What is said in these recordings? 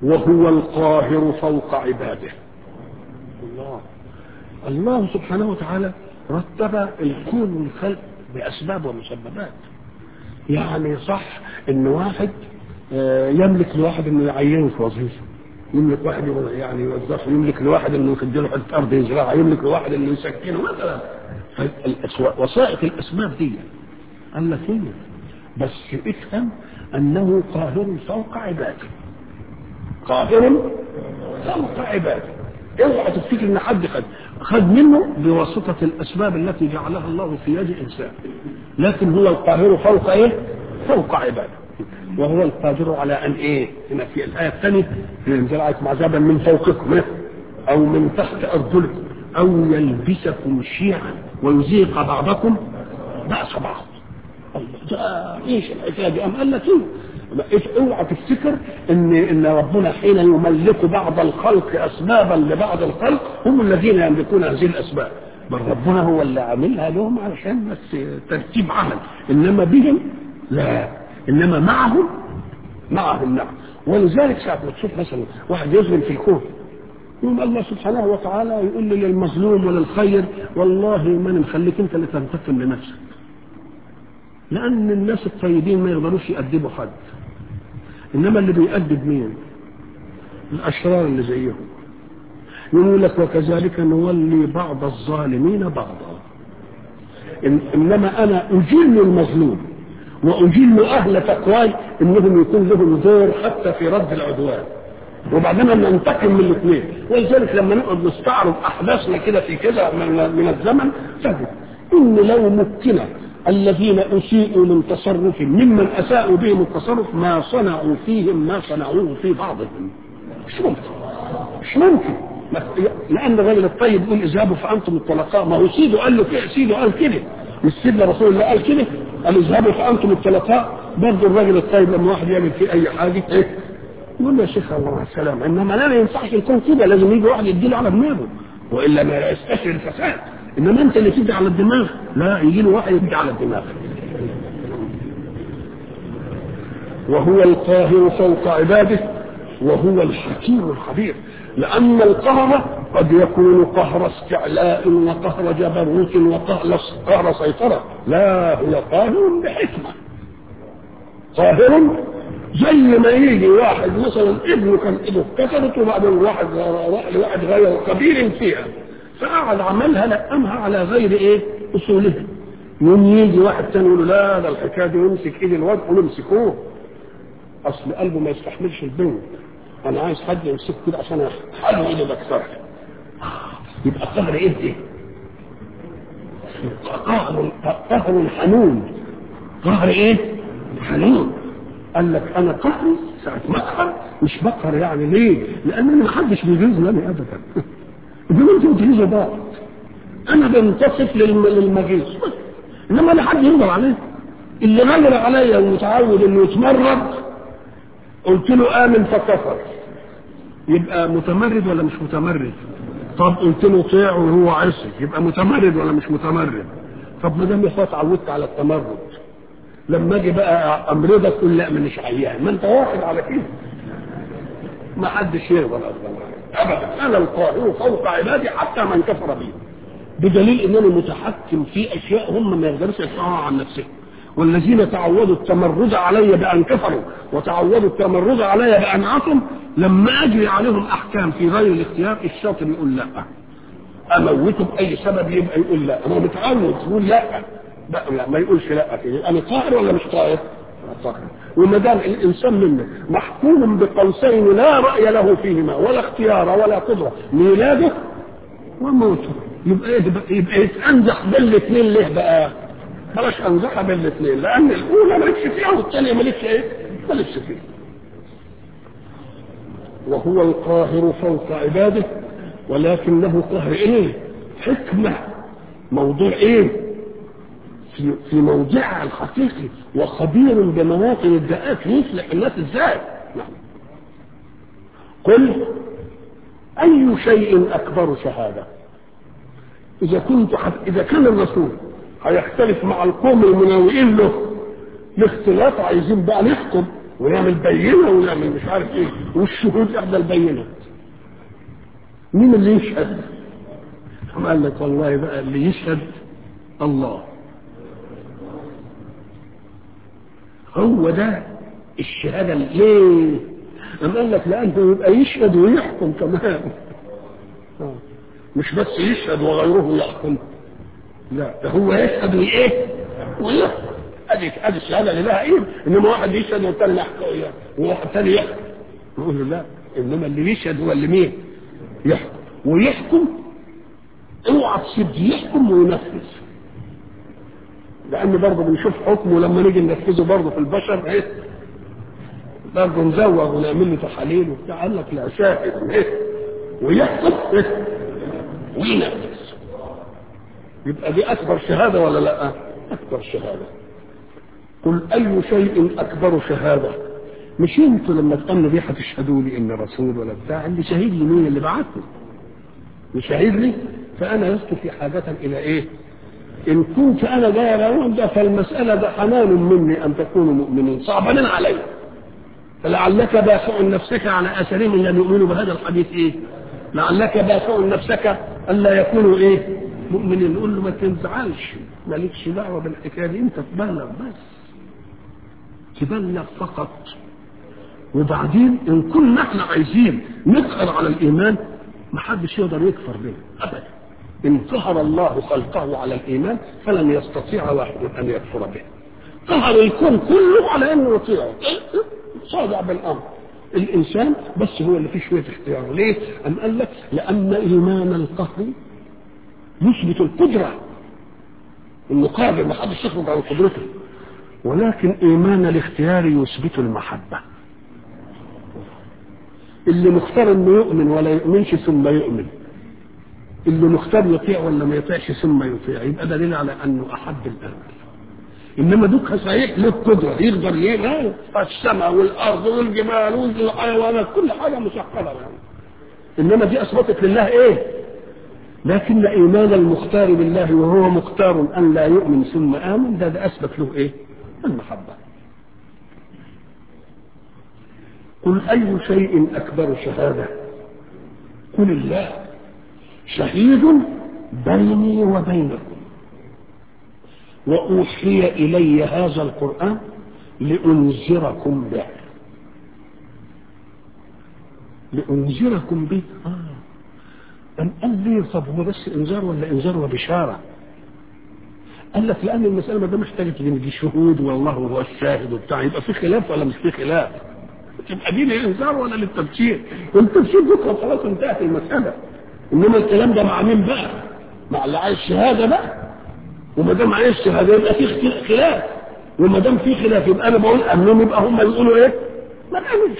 وهو القاهر فوق عباده الله الله سبحانه وتعالى رتب الكون والخلق بأسباب ومسببات يعني صح ان واحد آه، يملك لواحد انه يعينه في وظيفه يملك واحد يعني يوظفه يملك لواحد انه يديله حته ارض يزرعها يملك لواحد انه يسكنه مثلا فالأسوا- وسائط الاسباب دي قال لك هي بس افهم انه قاهر فوق عباده قاهر فوق عباده اوعى تفتكر ان حد خد خد منه بواسطه الاسباب التي جعلها الله في يد انسان لكن هو القاهر فوق ايه؟ فوق عباده وهو القادر على ان ايه؟ هنا في الايه الثانيه ينزل عليكم عذابا من فوقكم إيه؟ او من تحت ارجلكم او يلبسكم شيعا ويذيق بعضكم باس بعض الله ده ايش الحكايه دي؟ قام قال لك ايه؟ إيش اوعى تفتكر ان ان ربنا حين يملك بعض الخلق اسبابا لبعض الخلق هم الذين يملكون هذه الاسباب بل ربنا هو اللي عاملها لهم علشان بس ترتيب عمل انما بهم لا انما معهم معهم نعم ولذلك ساعة ما تشوف مثلا واحد يظلم في الكون يقوم الله سبحانه وتعالى يقول للمظلوم وللخير والله ما أنا مخليك انت اللي تنتقم لنفسك لان الناس الطيبين ما يقدروش يأدبوا حد انما اللي بيأدب مين الاشرار اللي زيهم يقول لك وكذلك نولي بعض الظالمين بعضا إن انما انا اجل المظلوم واجل اهل تقواي انهم يكون لهم دور حتى في رد العدوان وبعدين ننتقم من الاثنين ولذلك لما نقعد نستعرض احداثنا كده في كذا من, من الزمن تجد ان لو مكن الذين اسيئوا من تصرف ممن اساءوا بهم التصرف ما صنعوا فيهم ما صنعوه في بعضهم مش ممكن مش ممكن لان الراجل الطيب يقول اذهبوا فانتم الطلقاء ما هو سيده قال له كده سيده قال كده مش سيدنا رسول الله قال كده قال اذهبوا فانتم الطلقاء برضه الراجل الطيب لما واحد يعمل فيه اي حاجه ايه يقول له يا شيخ الله مع السلامه انما لا ما ينفعش يكون كده لازم يجي واحد يديله على دماغه والا ما يستشعر الفساد انما انت اللي تدي على الدماغ لا يجي له واحد يدي على الدماغ وهو القاهر فوق عباده وهو الحكيم الخبير لأن القهر قد يكون قهر استعلاء وقهر جبروت وقهر قهر سيطرة لا هو قاهر بحكمة قاهر زي ما يجي واحد مثلا ابنه كان ايده اتكسرت وبعدين واحد راح لواحد غير كبير فيها فقعد عملها لقمها على غير ايه اصولها يوم يجي واحد تاني يقول له لا ده الحكايه دي يمسك ايد الواد قول امسكوه اصل قلبه ما يستحملش البنت انا عايز حد يمسك كده عشان احل ايدي بكسرها يبقى قهر ايه ده قهر قهر حنون قهر ايه حنون قال لك انا قهري ساعه ما اقهر مش بقهر يعني ليه لان انا ما حدش بيجوز لي ابدا دول انتوا بتجوزوا بعض انا بنتصف للمجيز انما لا حد يقدر عليه اللي غلر عليا ومتعود انه يتمرد قلت له امن فكفر يبقى متمرد ولا مش متمرد طب قلت له طيع وهو عصي يبقى متمرد ولا مش متمرد طب ما دام يا اتعودت على التمرد لما اجي بقى امرضك تقول لا مانيش عيان ما انت واحد على كده ما حدش يقدر ابدا انا القاهر فوق عبادي حتى من كفر بي بدليل انني متحكم في اشياء هم ما يقدروش يدفعوها عن نفسهم والذين تعودوا التمرد علي بان كفروا وتعودوا التمرد علي بان عصوا لما اجري عليهم احكام في غير الاختيار الشاطر يقول لا اموته باي سبب يبقى يقول لا انا متعود يقول لا لا, لا ما يقولش لا كده انا طاهر ولا مش طاهر؟ طاهر وما دام الانسان منا محكوم بقوسين لا راي له فيهما ولا اختيار ولا قدره ميلاده وموته يبقى يبقى يتنزح بين الاثنين ليه بقى؟ بلاش انزحها بين الاثنين لان الاولى مالكش فيها والثانيه مالكش ايه؟ مالكش فيها. وهو القاهر فوق عباده ولكنه قهر ايه؟ حكمه موضوع ايه؟ في في موضعها الحقيقي وخبير بمواطن الدقات يصلح الناس ازاي؟ نعم. قل اي شيء اكبر شهاده؟ اذا كنت حت... اذا كان الرسول هيختلف مع القوم المناوئين له الاختلاف عايزين بقى نحكم ويعمل بينه ويعمل مش عارف ايه والشهود احدى البينات مين اللي يشهد؟ قام قال لك والله بقى اللي يشهد الله هو ده الشهادة ليه؟ قام قال لك لأنه يبقى يشهد ويحكم كمان آه. مش بس يشهد وغيره يحكم لا ده هو يشهد وايه؟ ويحكم ادي ادي الشهاده اللي لها ايه؟ انما واحد يشهد والثاني يحكم وواحد ثاني يحكم نقول له لا انما اللي يشهد هو اللي مين؟ يحكم ويحكم اوعى تسيب يحكم وينفذ لان برضه بنشوف حكمه لما نيجي ننفذه برضه في البشر ايه برضه نزوغ ونعمل له تحاليل وبتاع قال لك لا شاهد ايه ويحكم ايه وينفذ يبقى دي اكبر شهاده ولا لا اكبر شهاده قل اي شيء اكبر شهاده مش انتوا لما تامنوا بيه هتشهدوا لي ان رسول ولا بتاع اللي شهيد لي مين اللي بعتني مش شهيد لي فانا لست في حاجه الى ايه ان كنت انا جاي اقول ده فالمساله ده حنان مني ان تكونوا مؤمنين صعبان علي فلعلك باخع نفسك على اثرهم ان يؤمنوا بهذا الحديث ايه لعلك باخع نفسك الا يكونوا ايه مؤمنين نقول له ما تنزعلش مالكش دعوه بالحكايه دي انت تبلغ بس تبلغ فقط وبعدين ان كنا احنا عايزين نقهر على الايمان ما حدش يقدر يكفر به ابدا ان قهر الله خلقه على الايمان فلن يستطيع واحد ان يكفر به قهر الكون كله على انه يطيعه صادع بالامر الانسان بس هو اللي فيه شويه اختيار ليه؟ ام قال لك لان ايمان القهر يثبت القدره انه قادر ما حدش يخرج عن قدرته ولكن ايمان الاختيار يثبت المحبه اللي مختار انه يؤمن ولا يؤمنش ثم يؤمن اللي مختار يطيع ولا ما يطيعش ثم يطيع يبقى دليل على انه احب الامر انما دوك صحيح له قدره يقدر يغير السماء والارض والجبال والحيوانات كل حاجه مسخره يعني انما دي اثبتت لله ايه لكن ايمان المختار بالله وهو مختار ان لا يؤمن ثم امن ده, ده اثبت له ايه المحبه قل اي شيء اكبر شهاده قل الله شهيد بيني وبينكم واوحي الي هذا القران لانذركم به لانذركم به آه. أم قال لي طب هو بس انذار ولا انذار وبشاره قال لك لان المساله ما ده محتاجه دي شهود والله هو الشاهد وبتاع يبقى في خلاف ولا مش في خلاف تبقى دي للانذار ولا للتبشير والتبشير بكره خلاص انتهت المساله انما الكلام ده مع مين بقى مع اللي عايز شهاده بقى وما دام عايز شهاده يبقى في خلاف وما دام في خلاف يبقى انا بقول امنهم يبقى هم يقولوا ايه ما نامنش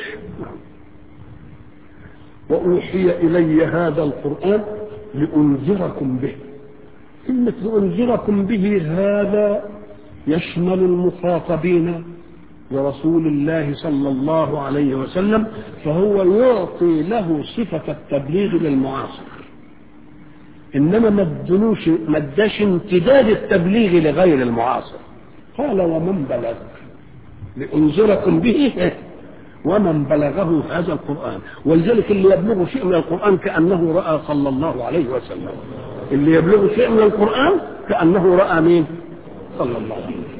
واوحي الي هذا القران لانذركم به كلمه لانذركم به هذا يشمل المخاطبين برسول الله صلى الله عليه وسلم فهو يعطي له صفة التبليغ للمعاصر إنما ما ادلوش ما اداش امتداد التبليغ لغير المعاصر قال ومن بلغ لأنذركم به ومن بلغه هذا القرآن ولذلك اللي يبلغ شيء من القرآن كأنه رأى صلى الله عليه وسلم اللي يبلغ شيء من القرآن كأنه رأى مين صلى الله عليه وسلم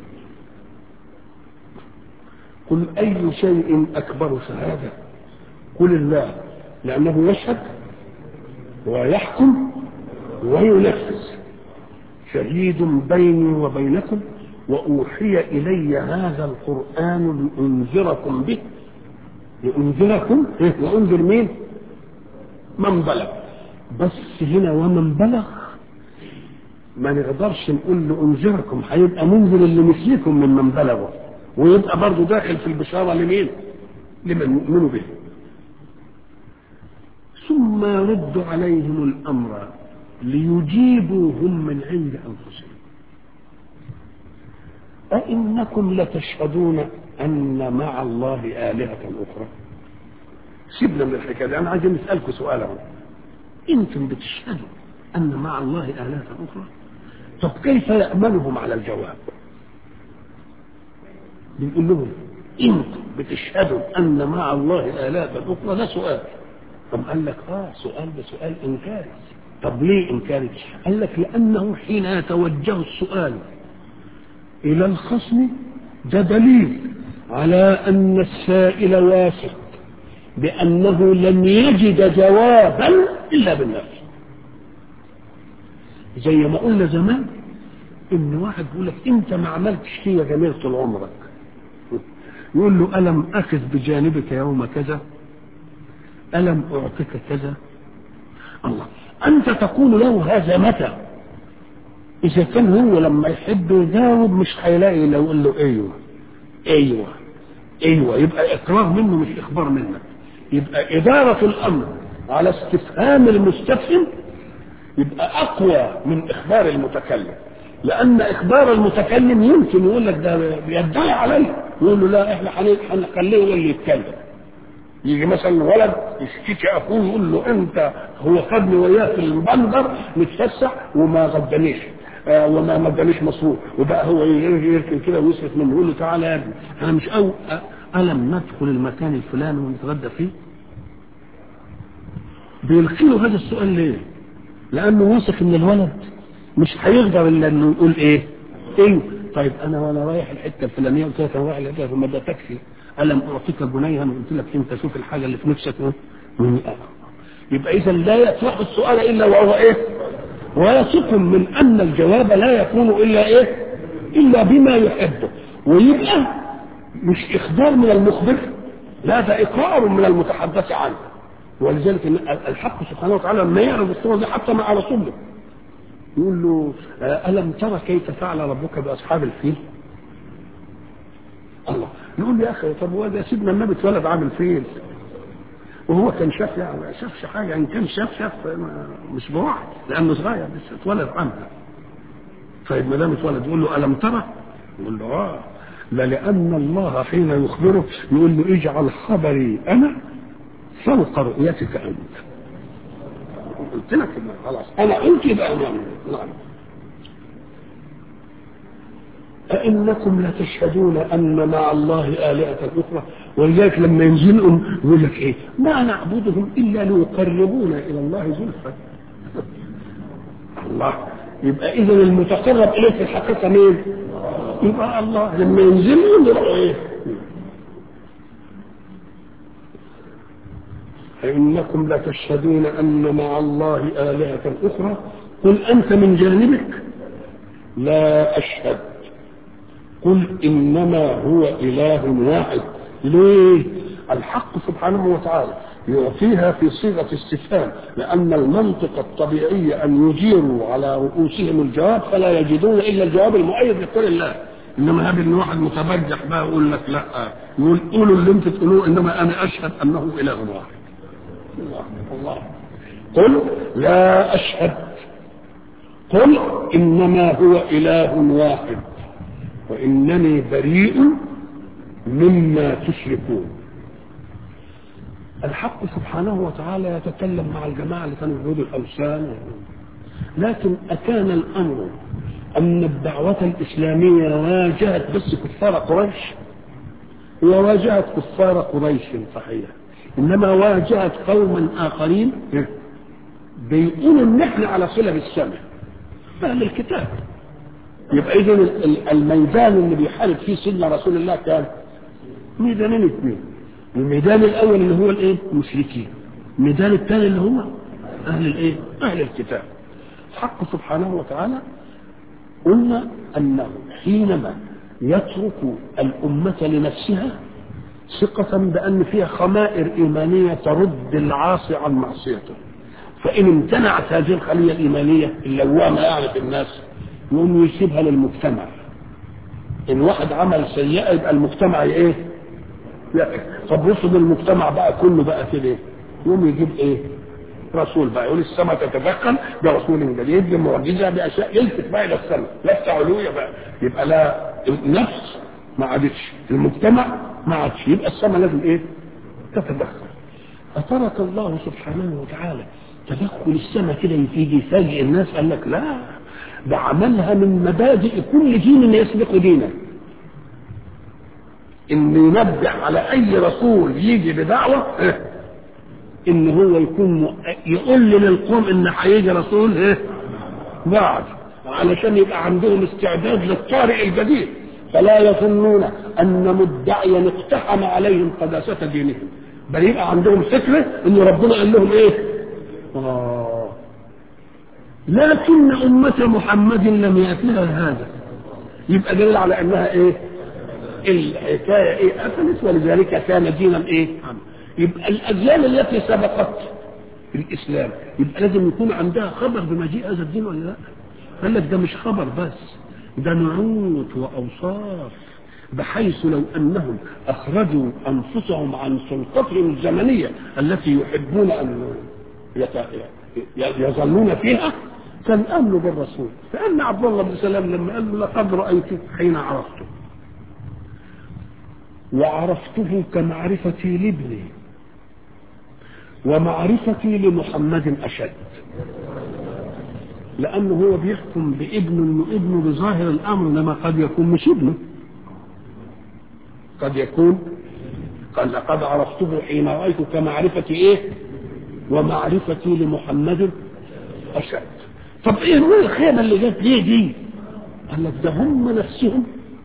قل أي شيء أكبر شهادة قل الله لأنه يشهد ويحكم وينفذ شهيد بيني وبينكم وأوحي إلي هذا القرآن لأنذركم به لأنذركم وأنذر مين؟ من بلغ بس هنا ومن بلغ ما نقدرش نقول له انذركم هيبقى منذر اللي مثلكم ممن بلغوا ويبقى برضه داخل في البشاره لمين؟ لمن يؤمنوا به. ثم يرد عليهم الامر ليجيبوا هم من عند انفسهم. أئنكم لتشهدون أن مع الله آلهة أخرى؟ سيبنا من الحكاية دي، أنا عايز نسألكم سؤال أهو. أنتم بتشهدوا أن مع الله آلهة أخرى؟ طب كيف يأمنهم على الجواب؟ بنقول لهم انتم بتشهدوا ان مع الله الهه اخرى ده سؤال طب قال لك اه سؤال ده سؤال انكاري طب ليه انكاري قال لك لانه حين يتوجه السؤال الى الخصم ده دليل على ان السائل واثق بانه لن يجد جوابا الا بالنفي زي ما قلنا زمان ان واحد يقول لك انت ما عملتش فيا جميل طول عمرك يقول له الم اخذ بجانبك يوم كذا الم اعطيك كذا الله انت تقول له هذا متى اذا كان هو لما يحب يجاوب مش هيلاقي لو يقول له ايوه ايوه ايوه يبقى اقرار منه مش اخبار منك يبقى اداره الامر على استفهام المستفهم يبقى اقوى من اخبار المتكلم لان اخبار المتكلم يمكن يقول لك ده بيدعي عليه يقول له لا احنا هنخليه هو اللي يتكلم يجي مثلا ولد يشتكي اخوه يقول له انت هو خدني وياه في البندر نتفسح وما غدانيش آه وما مدانيش مصروف وبقى هو يركن كده ويصرف منه يقول له تعالى يا ابني انا مش أو الم ندخل المكان الفلاني ونتغدى فيه بيلقي له هذا السؤال ليه؟ لانه واثق ان الولد مش هيقدر الا انه يقول ايه؟ ايوه طيب انا وانا رايح الحته الفلانيه قلت لك انا رايح الحته ثم ده تكفي الم اعطيك جنيها وقلت لك انت شوف الحاجه اللي في نفسك يبقى اذا لا يطرح السؤال الا وهو ايه؟ واثق من ان الجواب لا يكون الا ايه؟ الا بما يحبه ويبقى مش اخبار من المخبر لا ده اقرار من المتحدث عنه ولذلك الحق سبحانه وتعالى لما يعرض الصوره دي حتى مع رسوله يقول له الم ترى كيف فعل ربك باصحاب الفيل؟ الله يقول يا اخي طب هو ده سيدنا النبي اتولد عامل فيل وهو كان شاف يعني ما شافش حاجه يعني كان شاف شاف مش بواحد لانه صغير بس اتولد عنها طيب ما دام اتولد يقول له الم ترى؟ يقول له اه لا لان الله حين يخبره يقول له اجعل خبري انا فوق رؤيتك انت قلت لك خلاص انا قلت يبقى انا نعم أئنكم لتشهدون أن مع الله آلهة أخرى ولذلك لما ينزلهم يقول لك إيه ما نعبدهم إلا ليقربونا إلى الله زلفى الله يبقى إذا المتقرب إليه في الحقيقة مين؟ يبقى الله لما ينزلهم يروحوا إيه؟ أئنكم لتشهدون أن مع الله آلهة أخرى قل أنت من جانبك لا أشهد قل إنما هو إله واحد ليه؟ الحق سبحانه وتعالى يعطيها في صيغة استفهام لأن المنطق الطبيعي أن يجيروا على رؤوسهم الجواب فلا يجدون إلا الجواب المؤيد لقول الله إنما هذا إن واحد متبجح بقى يقول لك لا يقول قولوا اللي أنتم تقولوه إنما أنا أشهد أنه إله واحد الله الله قل لا أشهد قل إنما هو إله واحد وإنني بريء مما تشركون الحق سبحانه وتعالى يتكلم مع الجماعة اللي كانوا يعبدوا الأوثان لكن أكان الأمر أن الدعوة الإسلامية واجهت بس كفار قريش وواجهت كفار قريش صحيح إنما واجهت قوما آخرين بيقولوا إن إحنا على صلة بالسماء أهل الكتاب يبقى إذا الميدان اللي بيحارب فيه سيدنا رسول الله كان ميدانين اثنين الميدان الأول اللي هو الإيه؟ المشركين الميدان الثاني اللي هو أهل الإيه؟ أهل الكتاب الحق سبحانه وتعالى قلنا أنه حينما يترك الأمة لنفسها ثقة بأن فيها خمائر إيمانية ترد العاصي عن معصيته فإن امتنعت هذه الخلية الإيمانية اللوامة يعني في الناس يقوم يسيبها للمجتمع إن واحد عمل سيئة يبقى المجتمع إيه؟ طب رسل المجتمع بقى كله بقى كده إيه؟ يقوم يجيب إيه؟ رسول بقى يقول السماء تتدخل برسول جديد بمعجزة بأشياء يلفت بقى إلى السماء لفت علوية بقى يبقى لا النفس ما عادتش المجتمع ما عادش يبقى السماء لازم ايه تتدخل فترك الله سبحانه وتعالى تدخل السماء كده يفيد يفاجئ الناس قال لك لا ده عملها من مبادئ كل دين يسبق دينا ان ينبه على اي رسول يجي بدعوه ان هو يكون م- يقول للقوم ان هيجي رسول ايه بعد علشان يبقى عندهم استعداد للطارئ الجديد فلا يظنون ان مدعيا اقتحم عليهم قداسه دينهم بل يبقى عندهم فكره ان ربنا قال لهم ايه آه. لكن أمة محمد لم يأتها هذا يبقى دليل على أنها إيه الحكاية إيه قفلت ولذلك كان دينا إيه يبقى الأجيال التي سبقت الإسلام يبقى لازم يكون عندها خبر بمجيء هذا الدين ولا لا قال لك ده مش خبر بس ده نعوت وأوصاف بحيث لو أنهم أخرجوا أنفسهم عن سلطتهم الزمنية التي يحبون أن يت- يظلون فيها كان امنوا بالرسول فان عبد الله بن سلام لما قال له لقد رايته حين عرفته وعرفته كمعرفتي لابني ومعرفتي لمحمد اشد لانه هو بيحكم بابنه انه ابنه بظاهر الامر انما قد يكون مش ابنه قد يكون قال لقد عرفته حين رايته كمعرفتي ايه ومعرفتي لمحمد أشد طب ايه هو الخيمة اللي جت ليه دي قال لك ده هم نفسهم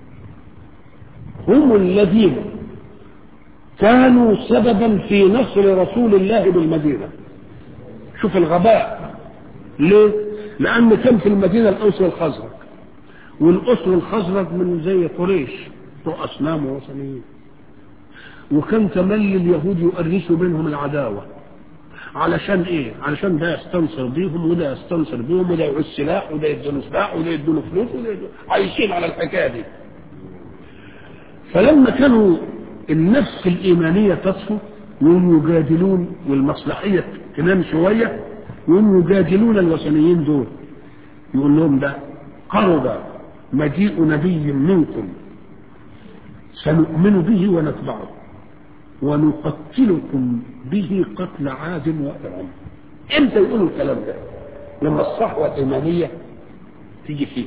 هم الذين كانوا سببا في نصر رسول الله بالمدينة شوف الغباء ليه لأن كان في المدينة الأوس والخزرج والأس والخزرج من زي قريش بتوع أصنام ووثنيين وكان تملي اليهود يؤرسوا بينهم العداوة علشان ايه علشان ده يستنصر بيهم وده يستنصر بيهم وده يعوز سلاح وده يديله سلاح وده يديله فلوس وده يديله عايشين على الحكايه دي فلما كانوا النفس الايمانيه تصفو وهم يجادلون والمصلحيه تنام شويه وهم يجادلون الوثنيين دول يقول لهم ده قرب مجيء نبي منكم سنؤمن به ونتبعه ونقتلكم به قتل عاد وإرم امتى يقولوا الكلام ده لما الصحوة الإيمانية تيجي فيه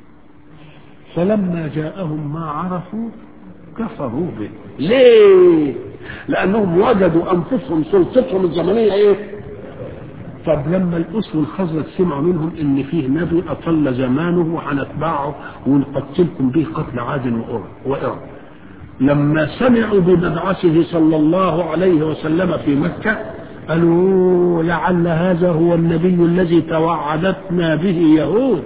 فلما جاءهم ما عرفوا كفروا به ليه لأنهم وجدوا أنفسهم سلطتهم الزمنية إيه طب لما الأس والخزرج سمعوا منهم إن فيه نبي أطل زمانه وهنتبعه ونقتلكم به قتل عاد وإرم لما سمعوا بمبعثه صلى الله عليه وسلم في مكة قالوا لعل هذا هو النبي الذي توعدتنا به يهود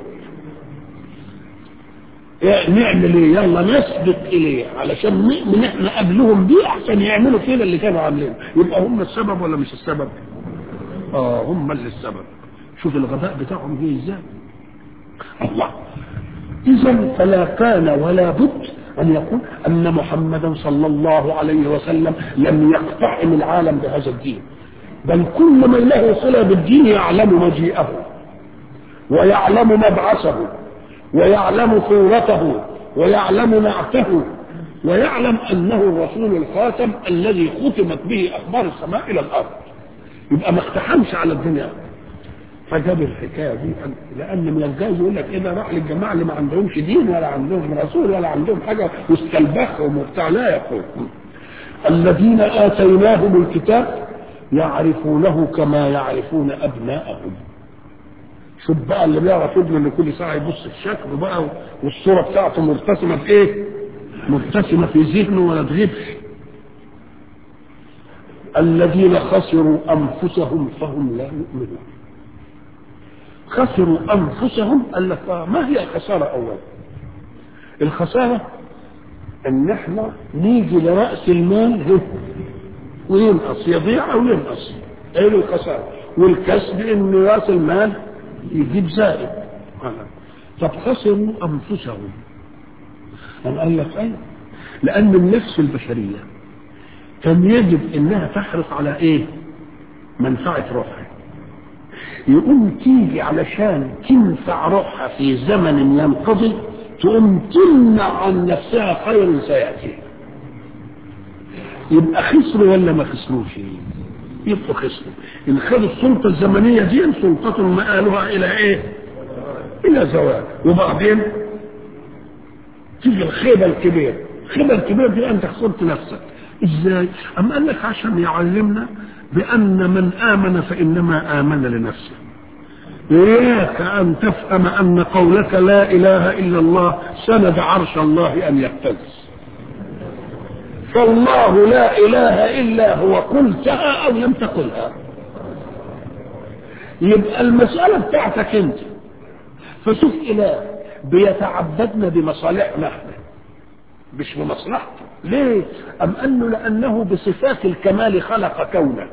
إيه نعمل ايه يلا نسبق اليه علشان نؤمن احنا قبلهم بيه احسن يعملوا كده اللي كانوا عاملينه يبقى هم السبب ولا مش السبب اه هم اللي السبب شوف الغباء بتاعهم جه ازاي الله اذا فلا كان ولا بد أن يقول أن محمدا صلى الله عليه وسلم لم يقتحم العالم بهذا الدين بل كل من له صلة بالدين يعلم مجيئه ويعلم مبعثه ويعلم صورته ويعلم نعته ويعلم أنه الرسول الخاتم الذي ختمت به أخبار السماء إلى الأرض يبقى ما اقتحمش على الدنيا فجاب الحكايه دي لان من الجايز يقول لك اذا راح للجماعه اللي ما عندهمش دين ولا عندهم رسول ولا عندهم حاجه واستلبخهم وبتاع لا يقول الذين اتيناهم الكتاب يعرفونه كما يعرفون ابناءهم شوف بقى اللي بيعرف ابنه اللي كل ساعه يبص في شكله بقى والصوره بتاعته مرتسمه في ايه؟ مرتسمه في ذهنه ولا تغيبش الذين خسروا انفسهم فهم لا يؤمنون خسروا انفسهم قال لك آه ما هي الخساره اولا الخساره ان احنا نيجي لراس المال وينقص يضيع او ينقص ايه الخساره والكسب ان راس المال يجيب زائد طب خسروا انفسهم أم قال لك ايه لان النفس البشريه كان يجب انها تحرص على ايه منفعه روحها يقوم تيجي علشان تنفع روحها في زمن ينقضي تقوم تمنع عن نفسها خير سياتي يبقى خسروا ولا ما خسروش يبقوا خسروا ان خدوا السلطه الزمنيه دي سلطه مآلها الى ايه الى زوال وبعدين تيجي الخيبه الكبيره خبر كبير في انت خسرت نفسك ازاي ام قال لك عشان يعلمنا بان من امن فانما امن لنفسه إياك أن تفهم أن قولك لا إله إلا الله سند عرش الله أن يهتز فالله لا إله إلا هو قلتها أو لم تقلها يبقى المسألة بتاعتك أنت فشوف إله بيتعبدنا بمصالحنا احنا مش بمصلحته ليه؟ أم أنه لأنه بصفات الكمال خلق كونه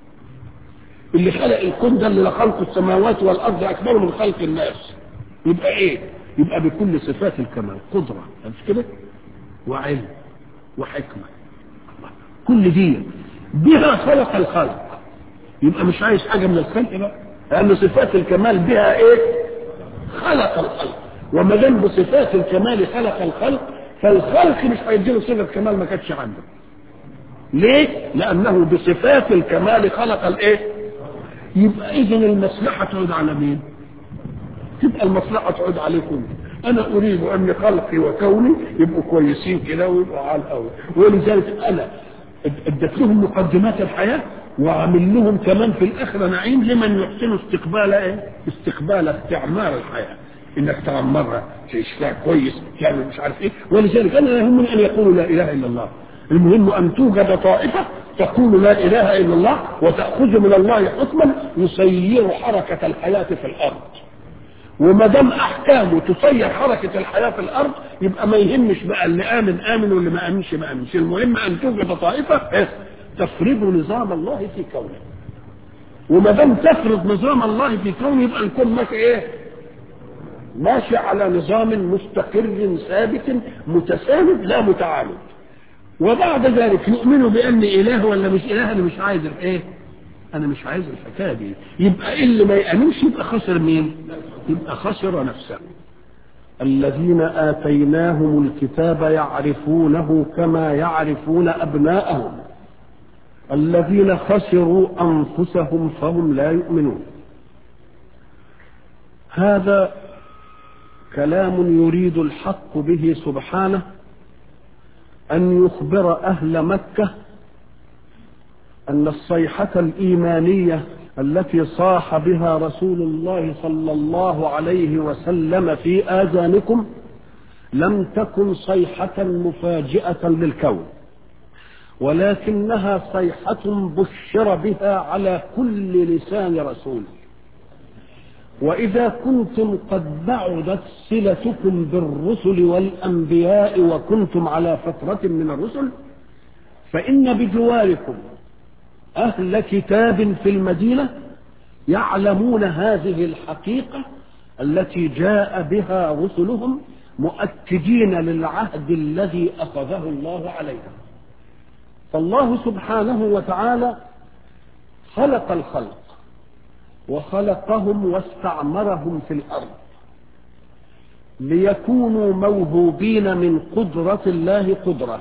اللي خلق الكون ده اللي خلق السماوات والارض اكبر من خلق الناس يبقى ايه يبقى بكل صفات الكمال قدره مش كده وعلم وحكمه كل دي بها خلق الخلق يبقى مش عايز حاجه من الخلق بقى لان صفات الكمال بها ايه خلق الخلق وما دام بصفات الكمال خلق الخلق فالخلق مش هيديله صفه كمال ما كانتش عنده ليه لانه بصفات الكمال خلق الايه يبقى اذا المصلحه تعود على مين تبقى المصلحه تعود عليكم انا اريد ان خلقي وكوني يبقوا كويسين كده ويبقوا على الاول ولذلك انا اديت لهم مقدمات الحياه وعامل لهم كمان في الاخره نعيم لمن يحسن استقبال ايه؟ استقبال استعمار الحياه انك تعمرها تعيش فيها كويس تعمل مش عارف ايه ولذلك انا لا يهمني ان يقولوا لا اله الا الله المهم ان توجد طائفه تقول لا اله الا الله وتاخذ من الله حكما يسير حركه الحياه في الارض وما دام احكامه تسير حركه الحياه في الارض يبقى ما يهمش بقى اللي امن امن واللي ما امنش ما امنش المهم ان توجد طائفه تفرض نظام الله في كونه وما دام تفرض نظام الله في كونه يبقى الكون ماشي ايه ماشي على نظام مستقر ثابت متساند لا متعامد وبعد ذلك يؤمنوا بان اله ولا مش اله انا مش عايز ايه انا مش عايز الحكايه دي يبقى اللي ما يامنش يبقى خسر مين يبقى خسر نفسه الذين اتيناهم الكتاب يعرفونه كما يعرفون ابناءهم الذين خسروا انفسهم فهم لا يؤمنون هذا كلام يريد الحق به سبحانه أن يخبر أهل مكة أن الصيحة الإيمانية التي صاح بها رسول الله صلى الله عليه وسلم في آذانكم لم تكن صيحة مفاجئة للكون ولكنها صيحة بشر بها على كل لسان رسول وإذا كنتم قد بعدت صلتكم بالرسل والأنبياء وكنتم على فترة من الرسل فإن بجواركم أهل كتاب في المدينة يعلمون هذه الحقيقة التي جاء بها رسلهم مؤكدين للعهد الذي أخذه الله عليهم فالله سبحانه وتعالى خلق الخلق وخلقهم واستعمرهم في الارض ليكونوا موهوبين من قدرة الله قدرة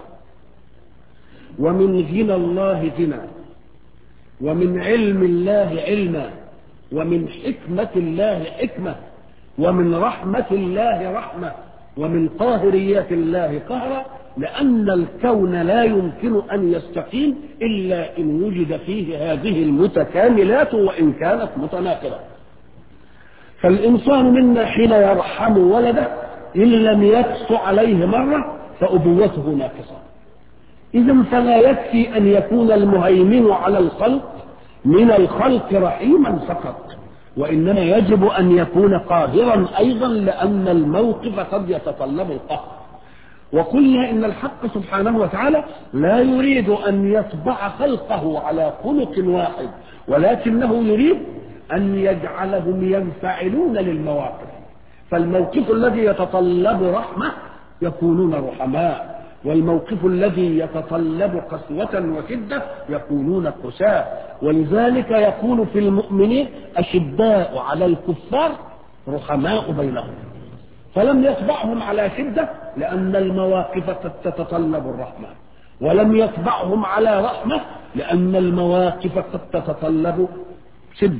ومن غنى الله غنى ومن علم الله علما ومن حكمة الله حكمة ومن رحمة الله رحمة ومن قاهريات الله قهرا لأن الكون لا يمكن أن يستقيم إلا إن وجد فيه هذه المتكاملات وإن كانت متناقضة فالإنسان منا حين يرحم ولده إن لم يقص عليه مرة فأبوته ناقصة إذا فلا يكفي أن يكون المهيمن على الخلق من الخلق رحيما فقط وإنما يجب أن يكون قاهرا أيضا لأن الموقف قد يتطلب القهر وقلنا ان الحق سبحانه وتعالى لا يريد ان يطبع خلقه على خلق واحد ولكنه يريد ان يجعلهم ينفعلون للمواقف فالموقف الذي يتطلب رحمه يكونون رحماء والموقف الذي يتطلب قسوة وشدة يكونون قساة ولذلك يكون في المؤمنين أشداء على الكفار رحماء بينهم فلم يطبعهم على شدة لأن المواقف قد تتطلب الرحمة ولم يطبعهم على رحمة لأن المواقف قد تتطلب شدة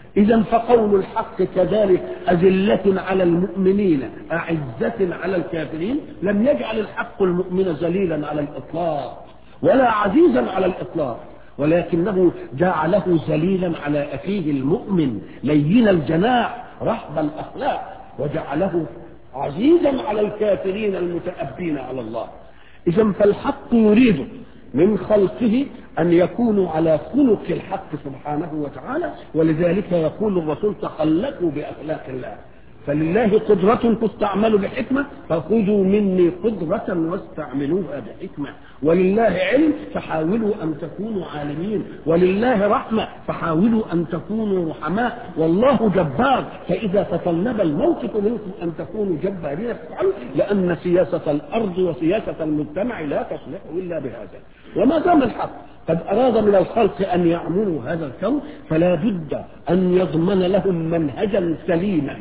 إذا فقول الحق كذلك أذلة على المؤمنين أعزة على الكافرين لم يجعل الحق المؤمن ذليلا على الإطلاق ولا عزيزا على الإطلاق ولكنه جعله ذليلا على أخيه المؤمن لين الجناح رحب الأخلاق وجعله عزيزا على الكافرين المتأبين على الله إذا فالحق يريد من خلقه أن يكونوا على خلق الحق سبحانه وتعالى ولذلك يقول الرسول تخلقوا بأخلاق الله فلله قدرة تستعمل بحكمة فخذوا مني قدرة واستعملوها بحكمة ولله علم فحاولوا أن تكونوا عالمين ولله رحمة فحاولوا أن تكونوا رحماء والله جبار فإذا تطلب الموقف منكم أن تكونوا جبارين فافعلوا لأن سياسة الأرض وسياسة المجتمع لا تصلح إلا بهذا وما دام الحق قد أراد من الخلق أن يعملوا هذا الكون فلا بد أن يضمن لهم منهجا سليما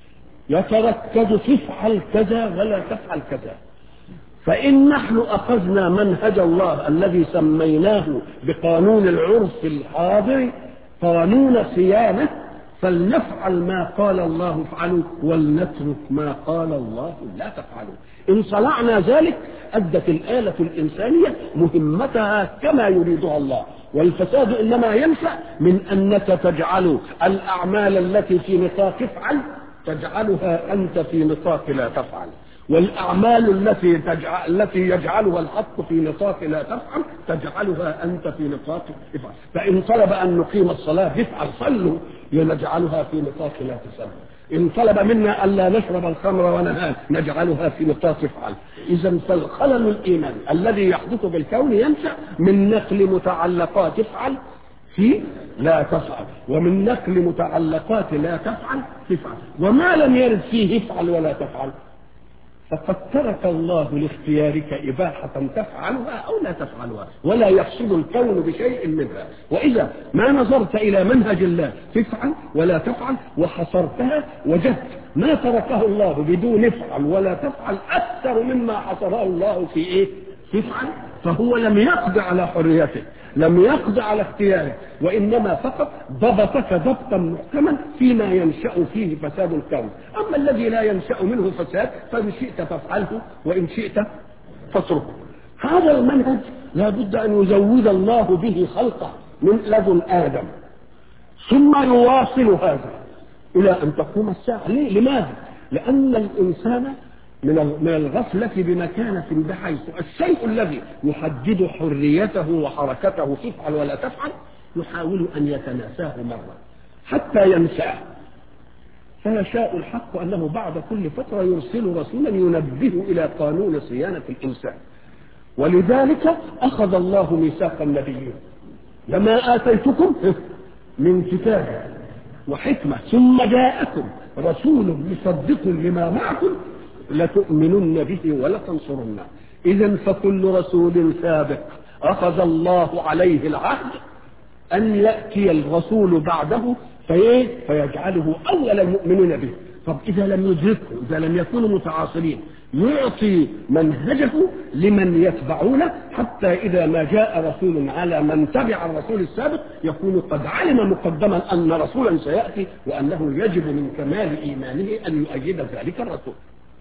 يتركز تفعل كذا ولا تفعل كذا فإن نحن أخذنا منهج الله الذي سميناه بقانون العرف الحاضر قانون صيانة فلنفعل ما قال الله افعلوا ولنترك ما قال الله لا تفعلوا إن صنعنا ذلك أدت الآلة الإنسانية مهمتها كما يريدها الله والفساد إنما ينشأ من أنك تجعل الأعمال التي في نطاق افعل تجعلها أنت في نطاق لا تفعل والأعمال التي تجعل التي يجعلها الحق في نطاق لا تفعل تجعلها أنت في نطاق افعل فإن طلب أن نقيم الصلاة افعل صلوا لنجعلها في نطاق لا تسلم إن طلب منا ألا نشرب الخمر ونهان نجعلها في نطاق افعل إذا فالخلل الإيماني الذي يحدث بالكون ينشأ من نقل متعلقات افعل في لا تفعل ومن نقل متعلقات لا تفعل تفعل وما لم يرد فيه افعل ولا تفعل فقد ترك الله لاختيارك إباحة تفعلها أو لا تفعلها ولا يحصل الكون بشيء منها وإذا ما نظرت إلى منهج الله تفعل ولا تفعل وحصرتها وجدت ما تركه الله بدون افعل ولا تفعل أكثر مما حصره الله في إيه؟ تفعل فهو لم يقض على حريتك لم يقض على اختيارك وإنما فقط ضبطك ضبطا محكما فيما ينشأ فيه فساد الكون أما الذي لا ينشأ منه فساد فإن شئت فافعله وإن شئت فاتركه هذا المنهج لا بد أن يزود الله به خلقه من لدن آدم ثم يواصل هذا إلى أن تقوم الساعة ليه؟ لماذا؟ لأن الإنسان من من الغفلة بمكانة بحيث الشيء الذي يحدد حريته وحركته تفعل ولا تفعل يحاول أن يتناساه مرة حتى ينساه فيشاء الحق أنه بعد كل فترة يرسل رسولا ينبه إلى قانون صيانة الإنسان ولذلك أخذ الله ميثاق النبيين لما آتيتكم من كتاب وحكمة ثم جاءكم رسول مصدق لما معكم لتؤمنن به ولتنصرنه إذا فكل رسول سابق أخذ الله عليه العهد أن يأتي الرسول بعده فإيه؟ فيجعله أول المؤمنين به طب إذا لم يدركه إذا لم يكونوا متعاصرين يعطي منهجه لمن يتبعونه حتى إذا ما جاء رسول على من تبع الرسول السابق يكون قد علم مقدما أن رسولا سيأتي وأنه يجب من كمال إيمانه أن يؤيد ذلك الرسول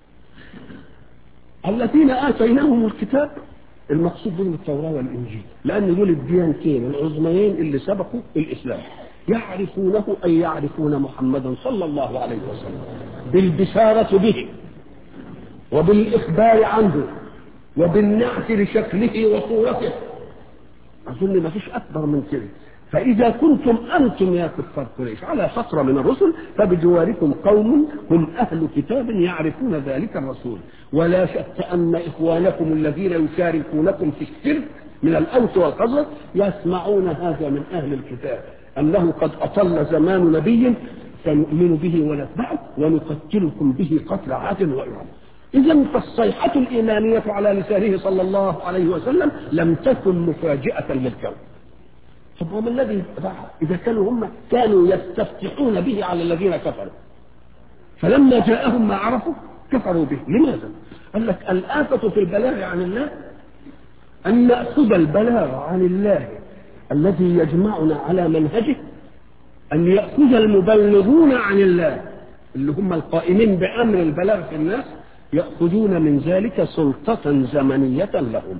الذين آتيناهم الكتاب المقصود بهم التوراة والإنجيل لأن دول الديانتين العظميين اللي سبقوا الإسلام يعرفونه أي يعرفون محمدا صلى الله عليه وسلم بالبشارة به وبالإخبار عنه وبالنعت لشكله وصورته أظن ما فيش أكبر من كده فإذا كنتم أنتم يا كفار قريش على فترة من الرسل فبجواركم قوم هم أهل كتاب يعرفون ذلك الرسول ولا شك أن إخوانكم الذين يشاركونكم في الشرك من الأوس والخزرج يسمعون هذا من أهل الكتاب أنه قد أطل زمان نبي فنؤمن به ونتبعه ونقتلكم به قتل عاد وإرم إذا فالصيحة الإيمانية على لسانه صلى الله عليه وسلم لم تكن مفاجئة للكون طب وما الذي إذا كانوا هم كانوا يستفتحون به على الذين كفروا فلما جاءهم ما عرفوا كفروا به لماذا؟ قال لك الآفة في البلاغ عن الله أن نأخذ البلاغ عن الله الذي يجمعنا على منهجه أن يأخذ المبلغون عن الله اللي هم القائمين بأمر البلاغ في الناس يأخذون من ذلك سلطة زمنية لهم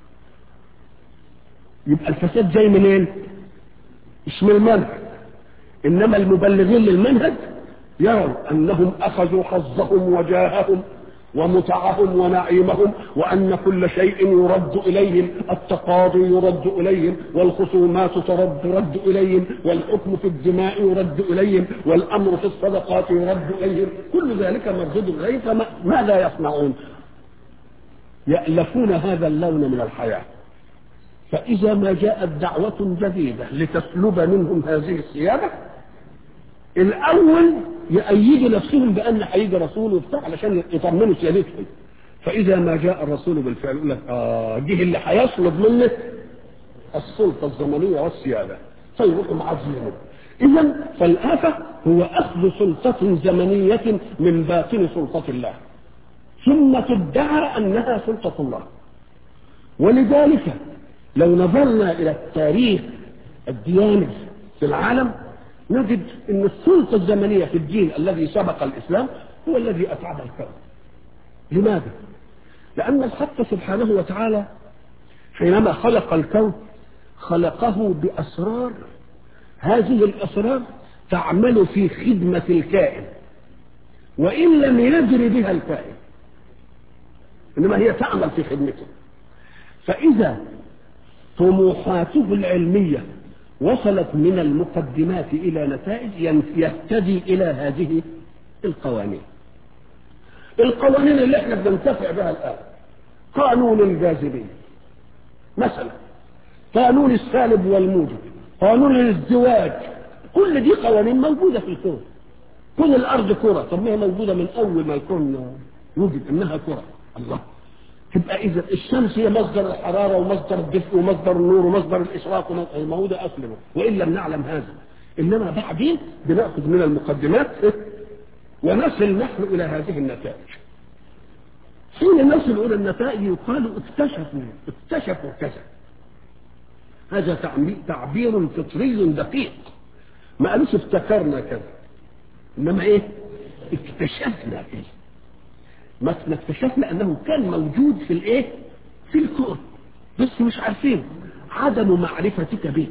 يبقى الفساد جاي منين؟ مش من المنهج إنما المبلغين للمنهج يروا أنهم أخذوا حظهم وجاههم ومتعهم ونعيمهم وأن كل شيء يرد إليهم التقاضي يرد إليهم والخصومات ترد يرد إليهم والحكم في الدماء يرد إليهم والأمر في الصدقات يرد إليهم كل ذلك مردود إليهم فماذا يصنعون يألفون هذا اللون من الحياة فإذا ما جاءت دعوة جديدة لتسلب منهم هذه السيادة الأول يأيدوا نفسهم بأن هيجي رسول وبتاع علشان يطمنوا سيادتهم فإذا ما جاء الرسول بالفعل يقول لك آه جه اللي هيطلب منك السلطة الزمنية والسيادة فيروحوا معزينه إذا فالآفة هو أخذ سلطة زمنية من باطن سلطة الله ثم تدعى أنها سلطة الله ولذلك لو نظرنا إلى التاريخ الدياني في العالم نجد أن السلطة الزمنية في الدين الذي سبق الإسلام هو الذي أتعب الكون لماذا؟ لأن الحق سبحانه وتعالى حينما خلق الكون خلقه بأسرار هذه الأسرار تعمل في خدمة الكائن وإن لم يجري بها الكائن إنما هي تعمل في خدمته فإذا طموحاته العلمية وصلت من المقدمات إلى نتائج يهتدي إلى هذه القوانين القوانين اللي احنا بننتفع بها الآن قانون الجاذبية مثلا قانون السالب والموجب قانون الازدواج كل دي قوانين موجودة في الكون كل الأرض كرة طب ما هي موجودة من أول ما الكون وجد إنها كرة الله تبقى إذا الشمس هي مصدر الحرارة ومصدر الدفء ومصدر النور ومصدر الإشراق موجودة أصلا وإن لم نعلم هذا إنما بعدين بنأخذ من المقدمات ونصل نحن إلى هذه النتائج حين نصل إلى النتائج يقال اكتشفوا اكتشفوا كذا هذا تعبير فطري دقيق ما قالوش افتكرنا كذا إنما إيه اكتشفنا كذا ما اكتشفنا انه كان موجود في الايه في الكون بس مش عارفين عدم معرفتك به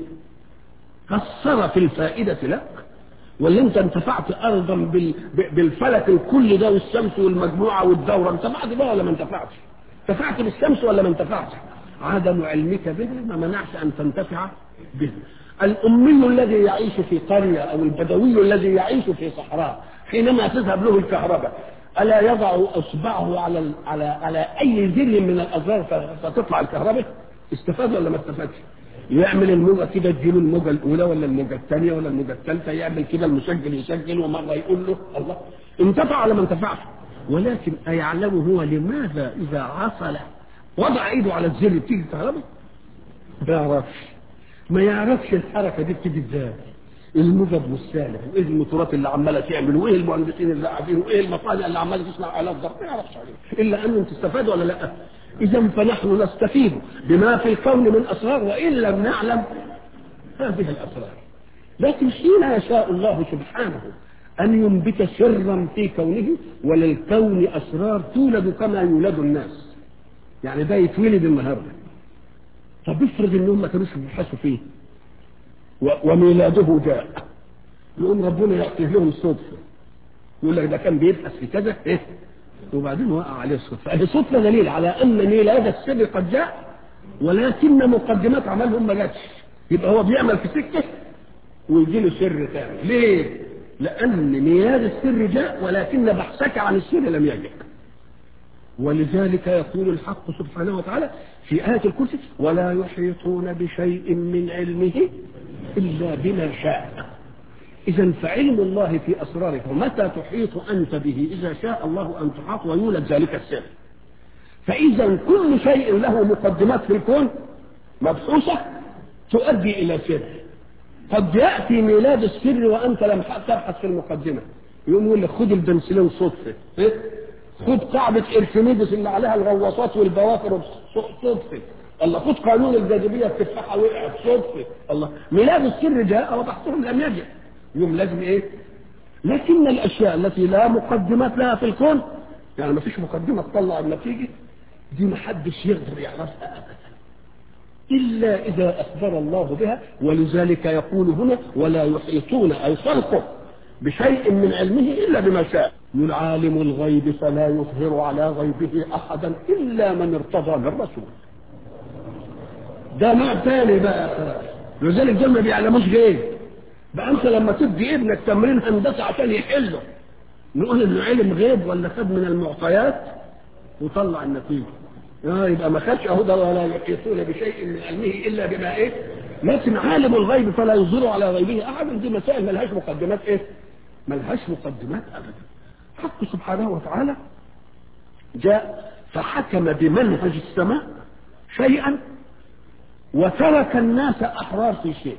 قصر في الفائدة لك ولا انت انتفعت ارضا بال... بالفلك الكل ده والشمس والمجموعة والدورة انتفعت بها ولا ما انتفعتش انتفعت بالشمس ولا ما انتفعتش عدم علمك به ما منعش ان تنتفع به الأمي الذي يعيش في قرية أو البدوي الذي يعيش في صحراء حينما تذهب له الكهرباء ألا يضع إصبعه على على على أي ذل من الأزرار فتطلع الكهرباء استفاد ولا ما استفادش؟ يعمل الموجة كده تجيله الموجة الأولى ولا الموجة الثانية ولا الموجة الثالثة يعمل كده المسجل يسجل ومرة يقول له الله انتفع ولا ما انتفعش؟ ولكن أيعلم هو لماذا إذا عصل وضع إيده على الزر بتيجي الكهرباء؟ ما يعرفش ما يعرفش الحركة دي بتيجي ازاي الموجب والسالب وايه الموتورات اللي عماله تعمل وايه المهندسين اللي قاعدين وايه المصانع اللي عماله تصنع آلات ضرب ما يعرفش عليه الا انهم تستفاد ولا لا اذا فنحن نستفيد بما في الكون من اسرار وان لم نعلم هذه الاسرار لكن حين يشاء الله سبحانه ان ينبت سرا في كونه وللكون اسرار تولد كما يولد الناس يعني ده يتولد النهارده طب افرض انهم ما كانوش بيبحثوا فيه وميلاده جاء يقوم ربنا يعطيه لهم صدفه يقول لك ده كان بيبحث في كذا ايه وبعدين وقع عليه الصدفه هي صدفه دليل على ان ميلاد السر قد جاء ولكن مقدمات عملهم ما جاتش يبقى هو بيعمل في سكه ويجي له سر ثاني ليه؟ لان ميلاد السر جاء ولكن بحثك عن السر لم يجئ ولذلك يقول الحق سبحانه وتعالى في آية الكرسي ولا يحيطون بشيء من علمه إلا بما شاء إذا فعلم الله في أسرارك ومتى تحيط أنت به إذا شاء الله أن تحاط ويولد ذلك السر فإذا كل شيء له مقدمات في الكون مبحوثة تؤدي إلى سر قد يأتي ميلاد السر وأنت لم تبحث في المقدمة يقوم يقول لك خد البنسلين صدفة إيه؟ خد قاعدة اركميدس اللي عليها الغواصات والبوافر صدفة الله خد قانون الجاذبية التفاحة وقعت صدفة الله ميلاد السر جاء وبحثهم لم يجئ يوم لازم ايه لكن الاشياء التي لا مقدمات لها في الكون يعني ما فيش مقدمه تطلع النتيجه دي ما حدش يقدر يعرفها ابدا الا اذا اخبر الله بها ولذلك يقول هنا ولا يحيطون اي خلقه بشيء من علمه الا بما شاء من عالم الغيب فلا يظهر على غيبه احدا الا من ارتضى من رسول ده نوع ثاني بقى لذلك دول ما بيعلموش غيب بقى انت لما تدي ابنك تمرين هندسه عشان يحله نقول انه علم غيب ولا خد من المعطيات وطلع النتيجه اه يبقى ما خدش اهو ده ولا يحيطون بشيء من علمه الا بما ايه لكن عالم الغيب فلا يظهر على غيبه احدا دي مسائل ملهاش مقدمات ايه ملهاش مقدمات ابدا حق سبحانه وتعالى جاء فحكم بمنهج السماء شيئا وترك الناس احرار في شيء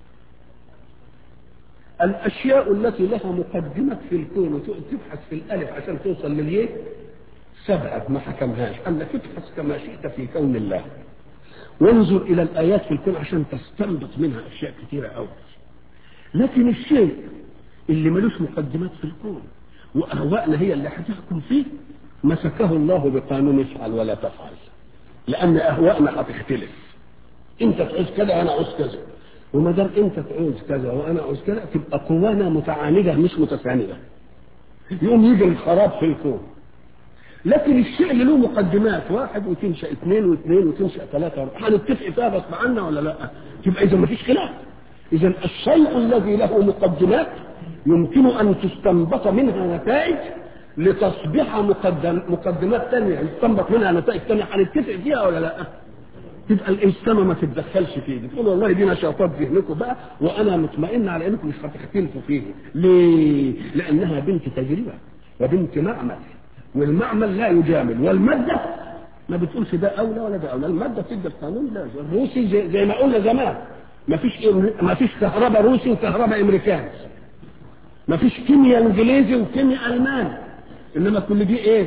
الاشياء التي لها مقدمه في الكون وتبحث في الالف عشان توصل لليه سبعه ما حكمهاش قال لك ابحث كما شئت في كون الله وانظر الى الايات في الكون عشان تستنبط منها اشياء كثيره قوي لكن الشيء اللي ملوش مقدمات في الكون واهوائنا هي اللي هتحكم فيه مسكه الله بقانون افعل ولا تفعل لان اهوائنا هتختلف انت تعوز كذا وانا عاوز كذا وما دام انت تعوز كذا وانا عاوز كذا تبقى قوانا متعانده مش متسانده يقوم يجي الخراب في الكون لكن الشيء اللي له مقدمات واحد وتنشا اثنين واثنين وتنشا ثلاثه هنتفق فيها غصب عنا ولا لا؟ تبقى اذا ما فيش خلاف اذا الشيء الذي له مقدمات يمكن ان تستنبط منها نتائج لتصبح مقدم مقدمات ثانيه يستنبط منها نتائج ثانيه هنتفق فيها ولا لا؟ تبقى السماء ما تتدخلش فيه دي تقول والله دي نشاطات ذهنكم بقى وانا مطمئن على انكم مش هتختلفوا فيه ليه؟ لانها بنت تجربه وبنت معمل والمعمل لا يجامل والماده ما بتقولش ده اولى ولا ده اولى الماده بتدي القانون لا الروسي زي, زي ما قلنا زمان ما فيش ما فيش كهرباء روسي وكهرباء امريكاني ما فيش كيمياء انجليزي وكيمياء الماني انما كل دي ايه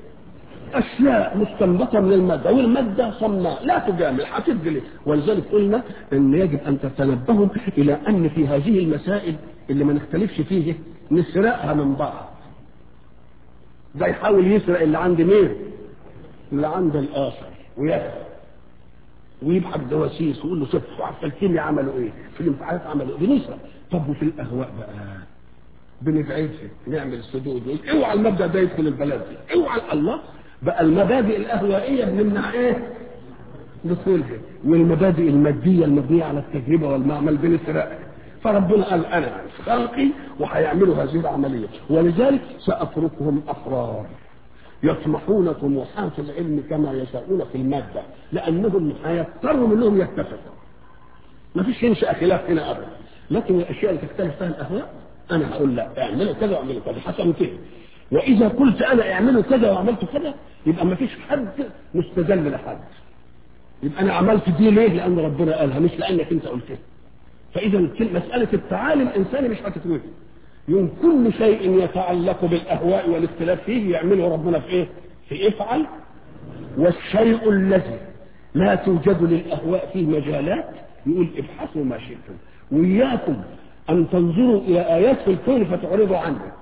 اشياء مستنبطه من الماده والماده صماء لا تجامل هتدي ليه ولذلك قلنا ان يجب ان تتنبهوا الى ان في هذه المسائل اللي ما نختلفش فيه نسرقها من بعض ده يحاول يسرق اللي عند مين اللي عند الاخر ويسرق ويبحث جواسيس ويقول له صف وعارف الكيمياء عملوا ايه في الامتحانات عملوا ايه بنسرق طب وفي الاهواء بقى بنبعدها نعمل السدود اوعى المبدا ده يدخل البلد دي اوعى الله بقى المبادئ الاهوائيه بنمنع ايه دخولها والمبادئ الماديه المبنيه على التجربه والمعمل بنسرقها فربنا قال انا خلقي وهيعملوا هذه العمليه ولذلك ساتركهم احرار يطمحون طموحات العلم كما يشاءون في الماده لانهم هيضطروا منهم يتفقوا ما فيش ينشا خلاف هنا ابدا لكن الاشياء اللي تختلف فيها الاهواء انا هقول لا اعملوا كذا واعملوا كذا حسب كده واذا قلت انا اعملوا كذا وعملت كذا يبقى ما فيش حد مستدل لحد يبقى انا عملت دي ليه لان ربنا قالها مش لانك انت قلتها فاذا مساله التعالي الانساني مش هتتوجد يوم كل شيء يتعلق بالاهواء والاختلاف فيه يعمله ربنا في ايه في افعل والشيء الذي لا توجد للاهواء فيه مجالات يقول ابحثوا ما شئتم وإياكم أن تنظروا إلى آيات في الكون فتعرضوا عنها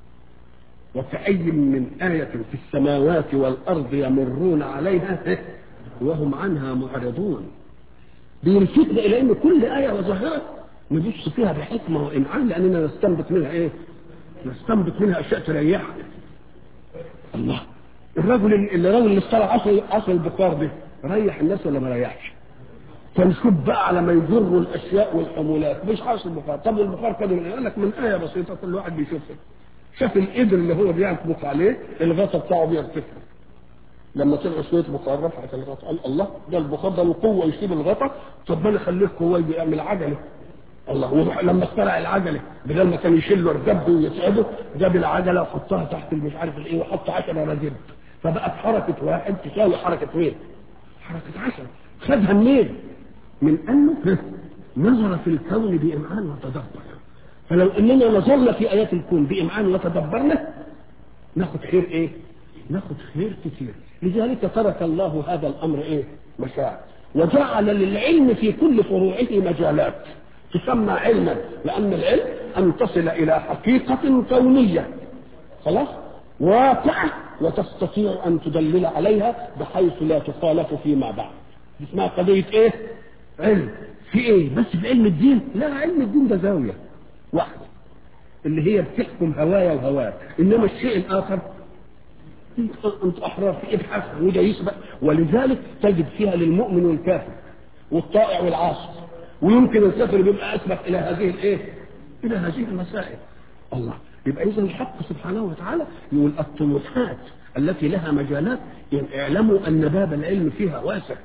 وكأي من آية في السماوات والأرض يمرون عليها وهم عنها معرضون بيلفتنا إلى أن كل آية وظاهرة نبص فيها بحكمة وإمعان لأننا نستنبط منها إيه؟ نستنبط منها أشياء تريحنا الله الرجل اللي الراجل اللي اشترى عصر عصر البخار ده ريح الناس ولا ما ريحش؟ فنشوف بقى على ما يجروا الاشياء والحمولات مش حاصل البخار طب البخار كده من قال لك من ايه بسيطه كل واحد بيشوفها شاف القدر اللي هو بيطبخ عليه الغطا بتاعه بيرتفع لما طلعوا شويه بخار رفعت الغطا قال الله ده البخار ده القوه يشيل الغطا طب ما انا اخليه قوه بيعمل عجله الله وروح لما اخترع العجله بدل ما كان يشيل له الدب ويسعده جاب العجله وحطها تحت مش عارف الايه وحط 10 رجل فبقت حركه واحد تساوي حركه مين؟ حركه 10 خدها منين؟ من انه نظر في الكون بامعان وتدبر فلو اننا نظرنا في ايات الكون بامعان وتدبرنا ناخد خير ايه ناخد خير كتير لذلك ترك الله هذا الامر ايه مشاع وجعل للعلم في كل فروعه مجالات تسمى علما لان العلم ان تصل الى حقيقه كونيه خلاص واقعه وتستطيع ان تدلل عليها بحيث لا تخالف فيما بعد دي اسمها قضيه ايه علم في ايه بس في علم الدين لا علم الدين ده زاويه واحده اللي هي بتحكم هوايا وهواك انما الشيء الاخر انت انت احرار في ابحث وده يسبق ولذلك تجد فيها للمؤمن والكافر والطائع والعاصي ويمكن الكافر بيبقى اسبق الى هذه الايه؟ الى هذه المسائل الله يبقى اذا الحق سبحانه وتعالى يقول الطموحات التي لها مجالات اعلموا ان باب العلم فيها واسع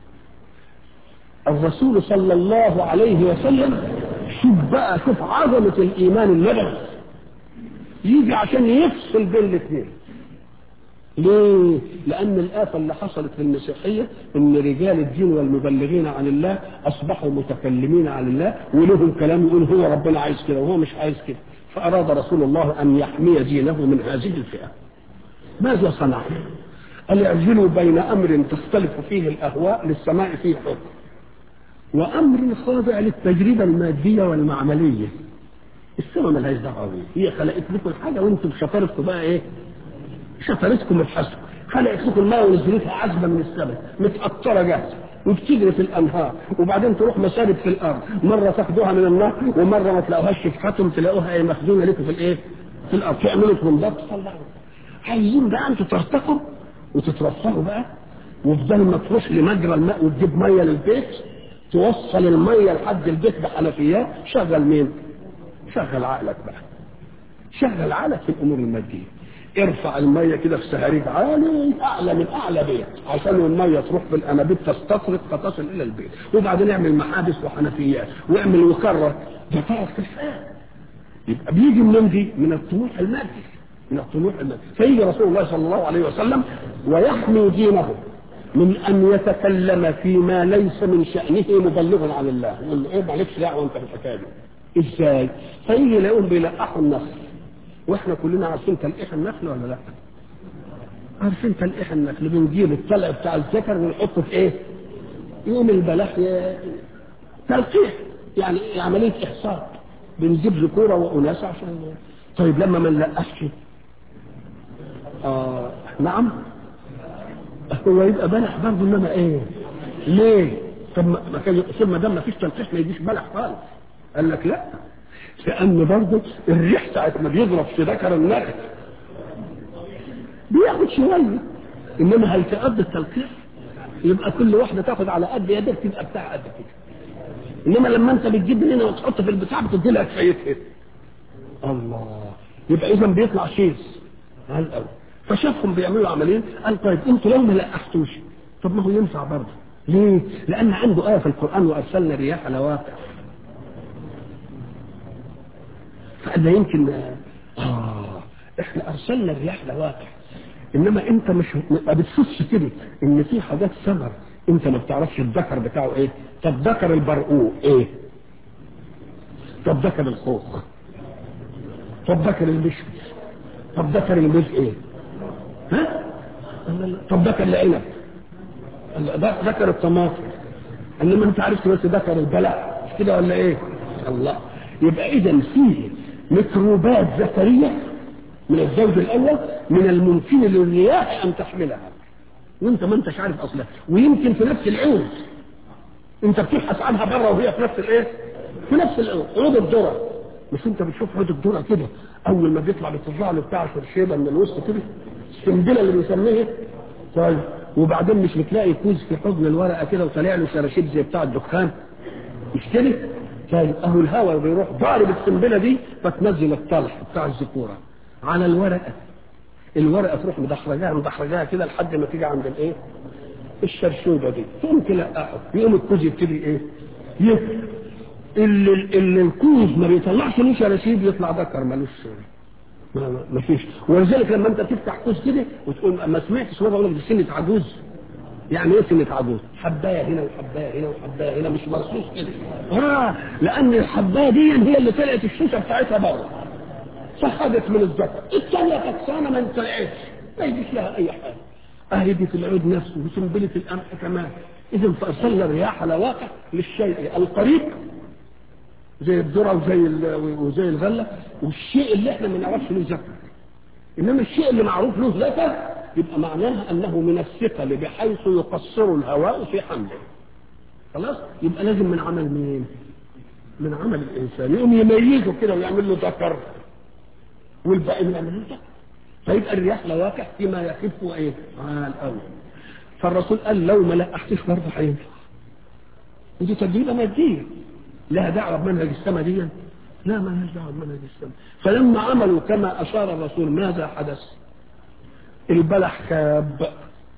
الرسول صلى الله عليه وسلم شوف بقى شوف عظمة الإيمان النبوي يجي عشان يفصل بين الاثنين ليه؟ لأن الآفة اللي حصلت في المسيحية إن رجال الدين والمبلغين عن الله أصبحوا متكلمين عن الله ولهم كلام يقول هو ربنا عايز كده وهو مش عايز كده فأراد رسول الله أن يحمي دينه من هذه الفئة ماذا صنع؟ قال اعزلوا بين أمر تختلف فيه الأهواء للسماء فيه حكم وامر خاضع للتجربه الماديه والمعمليه السماء ملهاش دعوه بيه هي خلقت لكم الحاجه وانتم بشطارتكم بقى ايه شطارتكم ابحثوا خلقت لكم الماء ونزلتها عذبه من السماء متقطره جاهزه وبتجري في الانهار وبعدين تروح مسارب في الارض مره تاخدوها من النهر ومره ما تلاقوهاش في فتم تلاقوها ايه مخزونه لكم في الايه في الارض تعملوا تنضبط تطلعوا عايزين بقى انتوا ترتقوا وتترفعوا بقى وبدل ما تروح لمجرى الماء وتجيب ميه للبيت توصل الميه لحد البيت بحنفيات شغل مين؟ شغل عقلك بقى شغل عقلك في الامور الماديه ارفع الميه كده في سهريج عالي اعلى من اعلى بيت عشان الميه تروح في الانابيب تستطرق فتصل الى البيت وبعدين اعمل محابس وحنفيات واعمل وكرر ده طرف في الحياه يبقى بيجي منين دي؟ من الطموح المادي من الطموح المادي فيجي رسول الله صلى الله عليه وسلم ويحمي دينه من ان يتكلم فيما ليس من شانه مبلغ عن الله يقول له ايه مالكش دعوه انت في الحكايه دي ازاي؟ فيجي يلاقيهم بيلقحوا النخل واحنا كلنا عارفين تلقيح النخل ولا لا؟ عارفين تلقيح النخل بنجيب الطلع بتاع الذكر ونحطه في ايه؟ يقوم البلاح ي... تلقيح يعني عمليه احصاء بنجيب ذكوره واناث عشان طيب لما ما نلقحش آه نعم هو يبقى بلح برضه انما ايه؟ ليه؟ طب ما كان ثم دام ما فيش تلقيح ما يجيش بلح خالص قال لك لا لان برضه الريح ساعه ما بيضرب في ذكر النخل بياخد شويه انما هل تقضي التلقيح؟ يبقى كل واحده تاخد على قد يدك تبقى بتاع قد كده انما لما انت بتجيب من هنا وتحط في البتاع بتدي لها كفايتها الله يبقى اذا بيطلع شيز على الاول فشافهم بيعملوا عمليه قال طيب انتوا لو ما لقحتوش طب ما هو ينفع برضه ليه؟ لان عنده ايه في القران وارسلنا الرياح لواقع فقال لا يمكن اه احنا ارسلنا الرياح لواقع انما انت مش ما بتشوفش كده ان في حاجات ثمر انت ما بتعرفش الذكر بتاعه ايه طب ذكر البرقوق ايه طب ذكر الخوخ طب ذكر المشمش طب ذكر الموز ايه ها طب ذكر العنب ذكر الطماطم انما انت عرفت بس ذكر البلع مش كده ولا ايه الله يبقى اذا فيه ميكروبات ذكريه من الزوج الاول من الممكن للرياح ان تحملها وانت ما انتش عارف اصلها ويمكن في نفس العود انت بتبحث عنها بره وهي في نفس الايه في نفس العود عود الذره مش انت بتشوف عود الذره كده اول ما بيطلع بتطلع له بتاع شرشيبه من الوسط كده السنبله اللي بيسميه طيب وبعدين مش بتلاقي كوز في حضن الورقه كده وطالع له شراشيب زي بتاع الدخان مش كده طيب اهو الهواء بيروح ضارب السنبله دي فتنزل الطلح بتاع الذكوره على الورقه الورقه تروح مدحرجاها مدحرجاها كده لحد ما تيجي عند الايه الشرشوبه دي تقوم تلقحه يقوم الكوز يبتدي ايه يكبر اللي, اللي الكوز ما بيطلعش ليه شراشيب يطلع ذكر ملوش ما, ما فيش ولذلك لما انت تفتح كوز كده وتقول ما سمعتش مره اقول لك دي سنه عجوز يعني ايه سنه عجوز؟ حبايه هنا وحبايه هنا وحبايه هنا مش مرصوص كده اه لان الحبايه دي هي اللي طلعت الشوشه بتاعتها بره صحدت من الذكر الثانيه فكسانه ما انطلعتش ما يجيش لها اي حاجه اهي دي في العود نفسه وسنبله القمح كمان اذا فارسلنا الرياح على واقع للشيء القريب زي الذره وزي ال- وزي الغله والشيء اللي احنا ما نعرفش له ذكر انما الشيء اللي معروف له ذكر يبقى معناها انه من الثقل بحيث يقصر الهواء في حمله خلاص يبقى لازم من عمل مين من عمل الانسان يقوم يميزه كده ويعمل له ذكر والباقي ما يعملوش ذكر فيبقى الرياح لواقع فيما يخف وايه على الاول فالرسول قال لو ما لقحتش برضه هينفع ودي تجربه ماديه لها دعوه بمنهج السماء دي لا ما لهاش دعوه بمنهج السماء فلما عملوا كما اشار الرسول ماذا حدث البلح خاب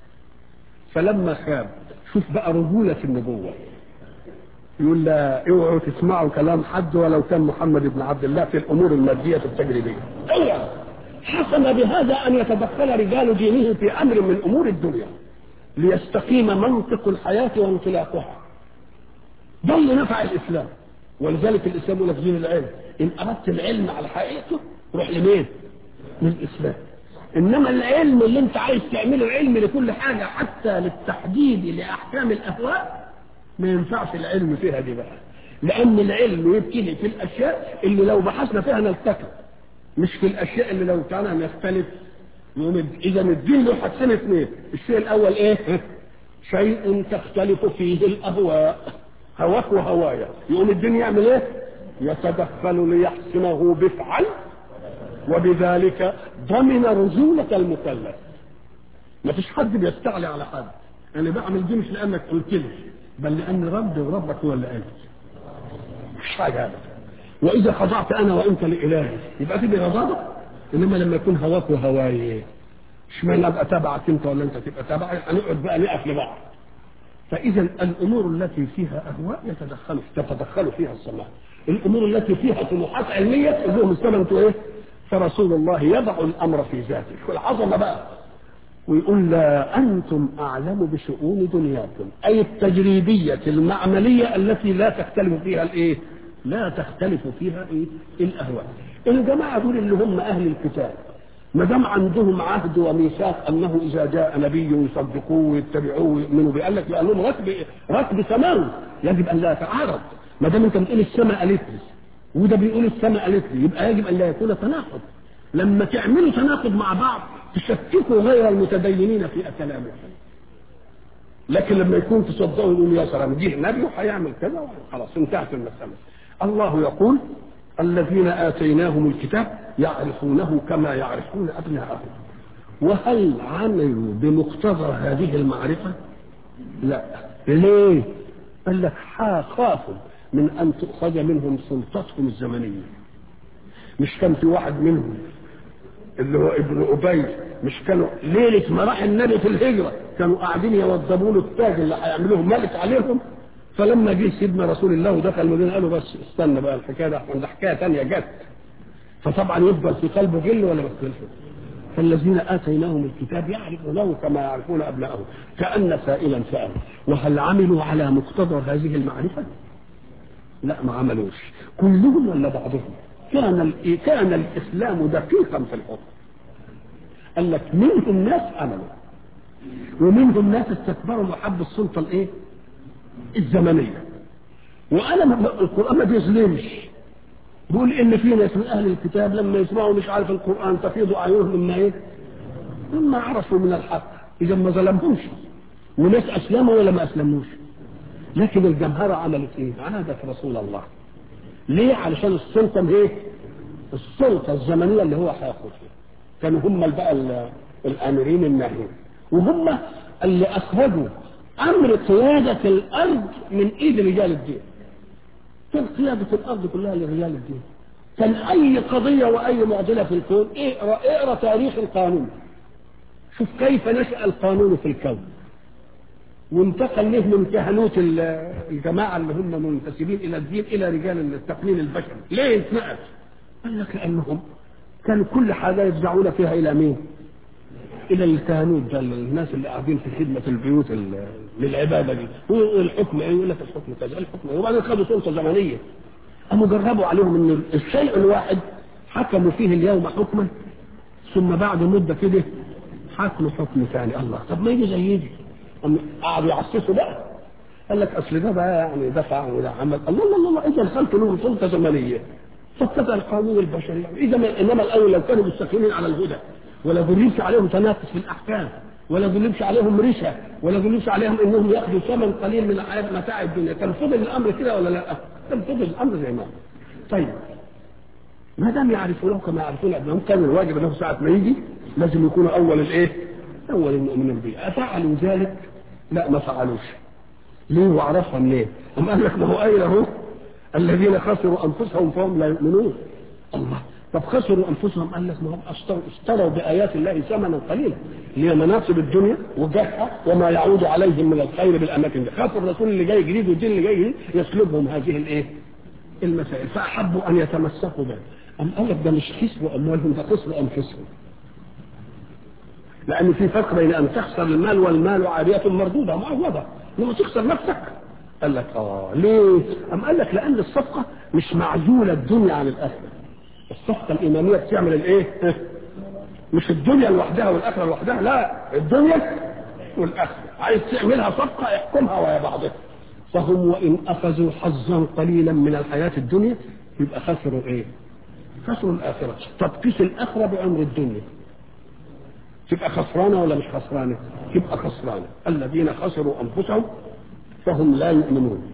فلما خاب شوف بقى رجوله النبوه يقول لا اوعوا تسمعوا كلام حد ولو كان محمد بن عبد الله في الامور الماديه التجريبيه اوعوا حسن بهذا ان يتدخل رجال دينه في امر من امور الدنيا ليستقيم منطق الحياه وانطلاقها ضل نفع الاسلام ولذلك الاسلام يقول لك دين العلم ان اردت العلم على حقيقته روح لمين؟ للاسلام انما العلم اللي انت عايز تعمله علم لكل حاجه حتى للتحديد لاحكام الاهواء ما ينفعش العلم فيها دي بقى لان العلم يبتدي في الاشياء اللي لو بحثنا فيها نلتقي مش في الاشياء اللي لو كان نختلف يقوم اذا الدين له حاجتين اثنين الشيء الاول ايه شيء تختلف فيه الاهواء هواك وهوايا يقوم الدين يعمل ايه يتدخل ليحسنه بفعل وبذلك ضمن رجولة المكلف ما فيش حد بيستعلي على حد انا بعمل دي مش لانك قلت لي بل لان ربي وربك هو اللي قال مش حاجه هذا واذا خضعت انا وانت لالهي يبقى تبقى غضبك انما لما يكون هواك وهواي اشمعنى ابقى تبعك انت ولا انت تبقى تبعي هنقعد بقى نقف لبعض فاذا الامور التي فيها اهواء يتدخل تتدخل فيها السماء الامور التي فيها طموحات علميه تقول لهم السماء انتوا ايه فرسول الله يضع الامر في ذاته والعظمه بقى ويقول لا انتم اعلم بشؤون دنياكم اي التجريبيه المعمليه التي لا تختلف فيها الايه لا تختلف فيها ايه الاهواء الجماعه دول اللي هم اهل الكتاب ما دام عندهم عهد وميثاق انه اذا جاء نبي يصدقوه ويتبعوه ويؤمنوا به قال لك لانهم ركب ركب سماوي يجب ان لا يتعارض ما دام انت بتقول السماء قالت لي وده بيقول السماء قالت لي يبقى يجب ان لا يكون تناقض لما تعملوا تناقض مع بعض تشككوا غير المتدينين في كلامهم لكن لما يكون تصدقوا يقول يا سلام جه نبي وهيعمل كذا خلاص انتهت المساله الله يقول الذين اتيناهم الكتاب يعرفونه كما يعرفون ابناءهم وهل عملوا بمقتضى هذه المعرفه لا ليه قال لك خافوا من ان تؤخذ منهم سلطتهم الزمنيه مش كان في واحد منهم اللي هو ابن ابي مش كانوا ليله ما راح النبي في الهجره كانوا قاعدين يوضبوا له التاج اللي هيعملوه ملك عليهم فلما جه سيدنا رسول الله ودخل المدينه قالوا بس استنى بقى الحكايه ده ده حكايه ثانيه جت فطبعا يفضل في قلبه غل ولا ما يفضلش فالذين اتيناهم الكتاب يعرفونه كما يعرفون ابنائهم كان سائلا سال وهل عملوا على مقتضى هذه المعرفه؟ لا ما عملوش كلهم ولا بعضهم كان ال- كان الاسلام دقيقا في الحكم قال لك منهم ناس عملوا ومنهم ناس استكبروا وحبوا السلطه الايه؟ الزمنيه وانا ما- القران ما بيظلمش بيقول ان في ناس من اهل الكتاب لما يسمعوا مش عارف القران تفيض اعينهم مما ايه؟ مما عرفوا من الحق اذا ما ظلمهمش وناس اسلموا ولا ما اسلموش لكن الجمهره عملت ايه؟ عادت رسول الله ليه؟ علشان السلطه ايه؟ السلطه الزمنيه اللي هو هياخدها كانوا هم بقى ال- الامرين الناهين وهم اللي اخرجوا امر قياده الارض من ايد رجال الدين كان قياده الارض كلها لرجال الدين كان اي قضيه واي معضله في الكون اقرا اقرا تاريخ القانون شوف كيف نشا القانون في الكون وانتقل له من كهنوت ال- الجماعه اللي هم منتسبين الى الدين الى رجال التقنين البشري ليه اتنقل؟ قال لك لانهم كانوا كل حاجه يفزعون فيها الى مين؟ الى الكهنوت ده الناس اللي قاعدين في خدمه البيوت ال- للعباده دي والحكم ايه يقول لك الحكم كذا الحكم إيه؟ وبعدين خدوا سلطه زمنيه قاموا جربوا عليهم ان الشيء الواحد حكموا فيه اليوم حكما ثم بعد مده كده حكموا حكم ثاني الله طب ما يجي زي يجي قاموا قعدوا يعسسوا بقى قال لك اصل ده بقى يعني دفع وده عمل الله الله الله اذا دخلت لهم سلطه زمنيه فابتدى القانون البشري اذا ما انما الاول لو كانوا مستقيمين على الهدى ولا ظلمش عليهم تنافس في الاحكام ولا ظلمش عليهم رشا ولا ظلمش عليهم انهم ياخذوا ثمن قليل من متاع الدنيا كان فضل الامر كده ولا لا؟ كان فضل الامر زي ما هو. طيب ما دام يعرفونه كما يعرفون ابنهم كان الواجب انه ساعه ما يجي لازم يكونوا اول الايه؟ اول المؤمنين به افعلوا ذلك؟ لا ما فعلوش ليه وعرفها منين؟ أم قال لك ما هو قايل اهو الذين خسروا انفسهم فهم لا يؤمنون الله طب خسروا انفسهم قال لك ما هم اشتروا اشتروا بايات الله ثمنا قليلا اللي هي مناصب الدنيا وجهها وما يعود عليهم من الخير بالاماكن دي خافوا الرسول اللي جاي جديد والدين اللي جاي جديد يسلبهم هذه الايه؟ المسائل فاحبوا ان يتمسكوا به أم قال لك ده مش خسروا اموالهم ده خسروا انفسهم لان في فرق بين ان تخسر المال والمال عاريه مردوده معوضه لما تخسر نفسك قال لك اه ليه؟ أم قال لك لان الصفقه مش معزوله الدنيا عن الاخره الصفقه الايمانيه بتعمل الايه؟ مش الدنيا لوحدها والاخره لوحدها لا الدنيا والاخره عايز تعملها صفقه احكمها ويا بعضها فهم وان اخذوا حظا قليلا من الحياه الدنيا يبقى خسروا ايه؟ خسروا الاخره طب قيس الاخره بعمر الدنيا تبقى خسرانه ولا مش خسرانه؟ تبقى خسرانه الذين خسروا انفسهم فهم لا يؤمنون